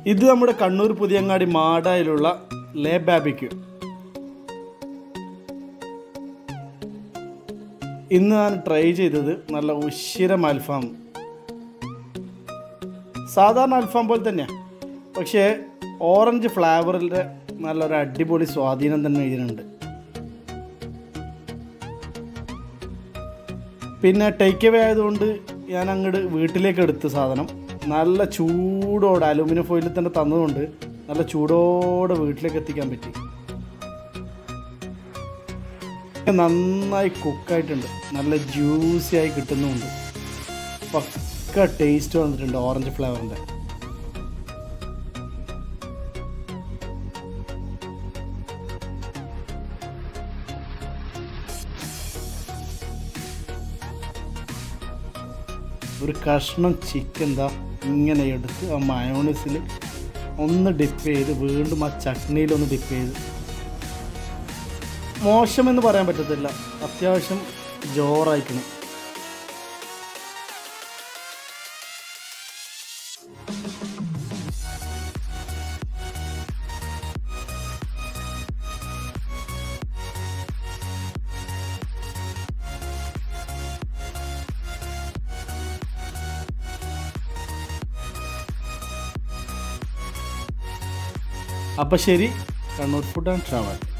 ഇത് നമ്മുടെ കണ്ണൂർ പുതിയങ്ങാടി മാടായിലുള്ള ലേ ബാബിക്യൂ ഇന്ന് ഞാൻ ട്രൈ ചെയ്തത് നല്ല ഉശിരം അൽഫാം സാധാരണ അൽഫാം പോലെ തന്നെയാണ് പക്ഷേ ഓറഞ്ച് ഫ്ലേവറിൻ്റെ നല്ലൊരു അടിപൊളി സ്വാധീനം തന്നെ ഇതിനുണ്ട് പിന്നെ ടേക്ക് അവേ ആയതുകൊണ്ട് ഞാൻ അങ്ങോട്ട് വീട്ടിലേക്ക് എടുത്ത സാധനം നല്ല ചൂടോടെ അലൂമിനിയം ഫോയിലിൽ തന്നെ തന്നതുകൊണ്ട് നല്ല ചൂടോടെ വീട്ടിലേക്ക് എത്തിക്കാൻ പറ്റി നന്നായി കുക്കായിട്ടുണ്ട് നല്ല ജ്യൂസി ആയി കിട്ടുന്നുമുണ്ട് പക്ക ടേസ്റ്റ് വന്നിട്ടുണ്ട് ഓറഞ്ച് ഫ്ലേവറിൻ്റെ ഒരു കഷ്ണം ചിക്കൻ ദാ ഇങ്ങനെ എടുത്ത് ആ മയോണീസിൽ ഒന്ന് ഡിപ്പ് ചെയ്ത് വീണ്ടും ആ ചട്നിയിലൊന്ന് ഡിപ്പ് ചെയ്ത് മോശമെന്ന് പറയാൻ പറ്റത്തില്ല അത്യാവശ്യം ജോറായിക്കണം അപ്പം ശരി കണ്ണൂർ ഫുഡ് ആൻഡ് ട്രാവൽ